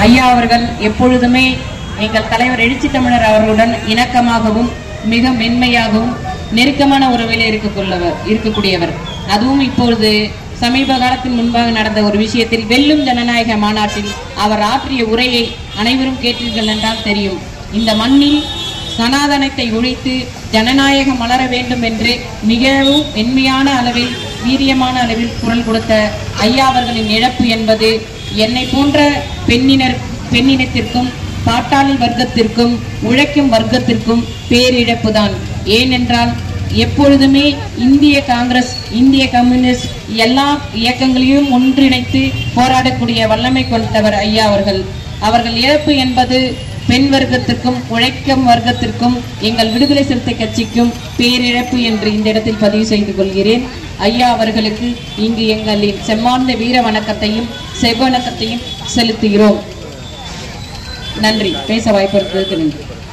ஐயா அவர்கள் எப்பொழுதுமே எங்கள் தலைவர் எழுச்சி தமிழர் அவர்களுடன் இணக்கமாகவும் மிக மென்மையாகவும் நெருக்கமான உறவில் இருக்கக்குள்ளவர் இருக்கக்கூடியவர் அதுவும் இப்பொழுது சமீப காலத்தின் முன்பாக நடந்த ஒரு விஷயத்தில் வெல்லும் ஜனநாயக மாநாட்டில் அவர் ஆற்றிய உரையை அனைவரும் கேட்டீர்கள் என்றால் தெரியும் இந்த மண்ணில் சனாதனத்தை ஒழித்து ஜனநாயகம் மலர வேண்டும் என்று மிகவும் மென்மையான அளவில் வீரியமான அளவில் குரல் கொடுத்த ஐயா அவர்களின் இழப்பு என்பது என்னை போன்ற பெண்ணினர் பெண்ணினத்திற்கும் பாட்டாளி வர்க்கத்திற்கும் உழைக்கும் வர்க்கத்திற்கும் பேரிழப்பு தான் ஏனென்றால் எப்பொழுதுமே இந்திய காங்கிரஸ் இந்திய கம்யூனிஸ்ட் எல்லா இயக்கங்களையும் ஒன்றிணைத்து போராடக்கூடிய வல்லமை கொண்டவர் ஐயா அவர்கள் அவர்கள் இழப்பு என்பது பெண் வர்க்கத்திற்கும் உழைக்கும் வர்க்கத்திற்கும் எங்கள் விடுதலை சிறுத்தை கட்சிக்கும் பேரிழப்பு என்று இந்த இடத்தில் பதிவு செய்து கொள்கிறேன் ஐயா அவர்களுக்கு இங்கு எங்களின் செம்மார்ந்த வீர வணக்கத்தையும் செவ்வணக்கத்தையும் செலுத்துகிறோம் நன்றி பேச வாய்ப்பு நன்றி